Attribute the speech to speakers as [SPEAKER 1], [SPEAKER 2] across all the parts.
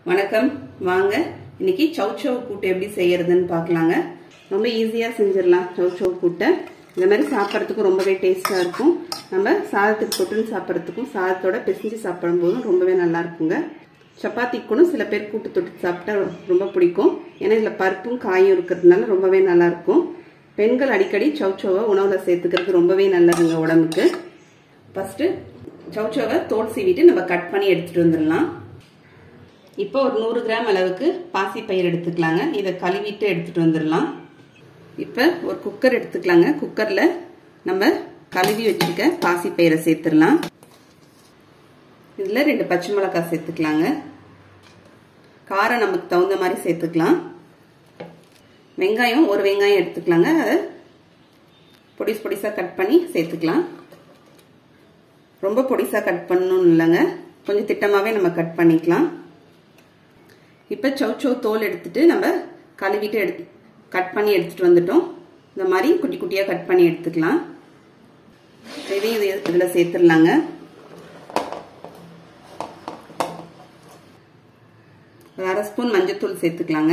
[SPEAKER 1] வணக்கம் வாங்க இன்னைக்கு சௌச்சவ் கூட்டு எப்படி செய்யறதுன்னு பார்க்கலாங்க ரொம்ப ஈஸியாக செஞ்சிடலாம் சௌச்சவ் கூட்டை இந்த மாதிரி சாப்பிட்றதுக்கும் ரொம்பவே டேஸ்ட்டாக இருக்கும் நம்ம சாதத்துக்கு தொட்டுன்னு சாப்பிட்றதுக்கும் சாதத்தோட பிசைஞ்சு சாப்பிடும்போதும் ரொம்பவே நல்லா இருக்குங்க சப்பாத்திக்கு கூட சில பேர் கூட்டு தொட்டு சாப்பிட்டா ரொம்ப பிடிக்கும் ஏன்னா இதில் பருப்பும் காயும் இருக்கிறதுனால ரொம்பவே நல்லா இருக்கும் பெண்கள் அடிக்கடி சௌச்சோவை உணவில் சேர்த்துக்கிறது ரொம்பவே நல்லதுங்க உடம்புக்கு ஃபஸ்ட்டு சௌச்சோவை தோல் சீவிட்டு நம்ம கட் பண்ணி எடுத்துகிட்டு வந்துடலாம் இப்போ ஒரு நூறு கிராம் அளவுக்கு பாசிப்பயிர் எடுத்துக்கலாங்க இதை கழுவிட்டு எடுத்துகிட்டு வந்துடலாம் இப்போ ஒரு குக்கர் எடுத்துக்கலாங்க குக்கரில் நம்ம கழுவி வச்சுருக்க பாசிப்பயிரை சேர்த்துடலாம் இதில் ரெண்டு பச்சை மிளகாய் சேர்த்துக்கலாங்க காரம் நமக்கு தகுந்த மாதிரி சேர்த்துக்கலாம் வெங்காயம் ஒரு வெங்காயம் எடுத்துக்கலாங்க அதை பொடிஸ் பொடிசாக கட் பண்ணி சேர்த்துக்கலாம் ரொம்ப பொடிசாக கட் பண்ணணும் இல்லைங்க கொஞ்சம் திட்டமாகவே நம்ம கட் பண்ணிக்கலாம் இப்போ சௌச்சோ தோல் எடுத்துட்டு நம்ம கழுவிட்டு எடுத்து கட் பண்ணி எடுத்துட்டு வந்துட்டோம் இந்த மாதிரி குட்டி குட்டியாக கட் பண்ணி எடுத்துக்கலாம் இதையும் இதில் சேர்த்துடலாங்க ஒரு அரை ஸ்பூன் மஞ்சத்தூள் சேர்த்துக்கலாங்க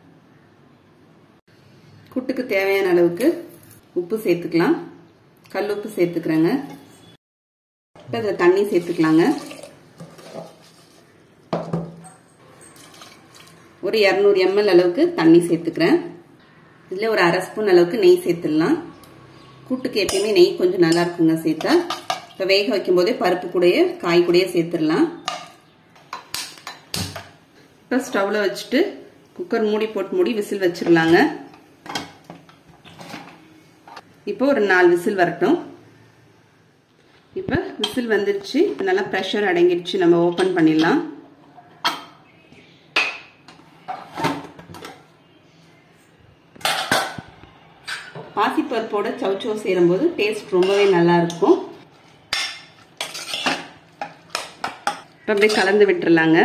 [SPEAKER 1] கூட்டுக்கு தேவையான அளவுக்கு உப்பு சேர்த்துக்கலாம் கல் உப்பு சேர்த்துக்கிறேங்க இப்போ இதில் தண்ணி சேர்த்துக்கலாங்க ஒரு இரநூறு எம்எல் அளவுக்கு தண்ணி சேர்த்துக்கிறேன் இதில் ஒரு அரை ஸ்பூன் அளவுக்கு நெய் சேர்த்துடலாம் கூட்டுக்கு எப்பயுமே நெய் கொஞ்சம் நல்லா இருக்குங்க சேர்த்தா இப்போ வேக வைக்கும் போதே பருப்பு கூடயே காய் கூடயே சேர்த்துடலாம் இப்போ ஸ்டவ்வில் வச்சுட்டு குக்கர் மூடி போட்டு மூடி விசில் வச்சிடலாங்க இப்போ ஒரு நாலு விசில் வரட்டும் இப்போ விசில் வந்துடுச்சு நல்லா ப்ரெஷர் அடங்கிடுச்சு நம்ம ஓப்பன் பண்ணிடலாம் பாசிப்பருப்போட சவுச்சோ சேரும்போது டேஸ்ட் ரொம்பவே நல்லா இருக்கும் இப்போ அப்படியே கலந்து விட்டுறலாங்க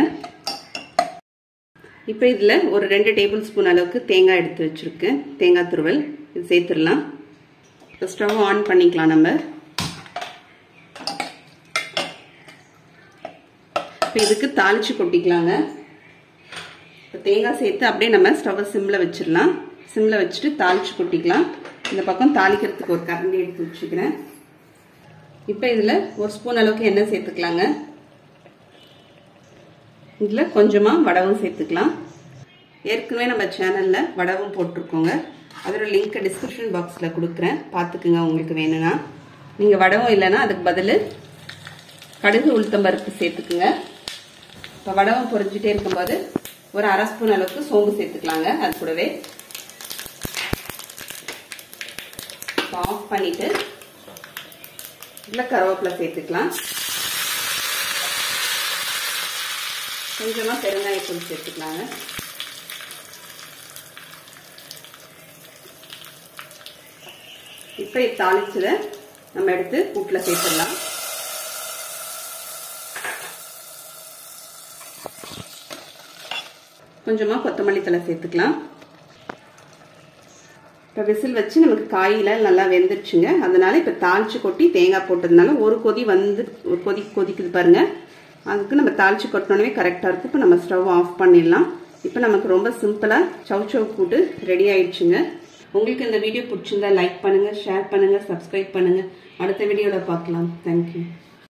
[SPEAKER 1] இப்போ இதில் ஒரு ரெண்டு டேபிள் ஸ்பூன் அளவுக்கு தேங்காய் எடுத்து வச்சுருக்கேன் தேங்காய் துருவல் இது சேர்த்துடலாம் இப்போ ஸ்டவ் ஆன் பண்ணிக்கலாம் நம்ம இப்போ இதுக்கு தாளித்து கொட்டிக்கலாங்க இப்போ தேங்காய் சேர்த்து அப்படியே நம்ம ஸ்டவ்வை சிம்மில் வச்சிடலாம் சிம்மில் வச்சுட்டு தாளித்து கொட்டிக்கலாம் இந்த பக்கம் தாளிக்கிறதுக்கு ஒரு கரண்டி எடுத்து வச்சுக்கிறேன் இப்போ இதில் ஒரு ஸ்பூன் அளவுக்கு எண்ணெய் சேர்த்துக்கலாங்க இதில் கொஞ்சமாக வடவும் சேர்த்துக்கலாம் ஏற்கனவே நம்ம சேனலில் வடவும் போட்டிருக்கோங்க அதோட லிங்க்கை டிஸ்கிரிப்ஷன் பாக்ஸில் கொடுக்குறேன் பார்த்துக்குங்க உங்களுக்கு வேணும்னா நீங்கள் வடவும் இல்லைன்னா அதுக்கு பதில் கடுகு உளுத்தம்பருப்பு சேர்த்துக்குங்க இப்போ வடவும் பொரிஞ்சிட்டே இருக்கும்போது ஒரு அரை ஸ்பூன் அளவுக்கு சோம்பு சேர்த்துக்கலாங்க அது கூடவே ஆஃப் பண்ணிட்டு இதில் கருவேப்பிலை சேர்த்துக்கலாம் கொஞ்சமாக பெருங்காயத்தூள் சேர்த்துக்கலாங்க இப்போ தாளிச்சதை நம்ம எடுத்து கூட்டில் சேர்த்துடலாம் கொஞ்சமாக கொத்தமல்லி தலை சேர்த்துக்கலாம் இப்போ விசில் வச்சு நமக்கு காயில் நல்லா வெந்துருச்சுங்க அதனால இப்போ தாளிச்சு கொட்டி தேங்காய் போட்டதுனால ஒரு கொதி வந்து ஒரு கொதி கொதிக்குது பாருங்க அதுக்கு நம்ம தாளிச்சு கொட்டினோடனே கரெக்டாக இருக்கும் இப்போ நம்ம ஸ்டவ் ஆஃப் பண்ணிடலாம் இப்போ நமக்கு ரொம்ப சிம்பிளாக சவு சவு கூட்டு ரெடி ஆயிடுச்சுங்க உங்களுக்கு இந்த வீடியோ பிடிச்சிருந்தா லைக் பண்ணுங்கள் ஷேர் பண்ணுங்கள் சப்ஸ்கிரைப் பண்ணுங்கள் அடுத்த வீடியோவில் பார்க்கலாம் தேங்க்யூ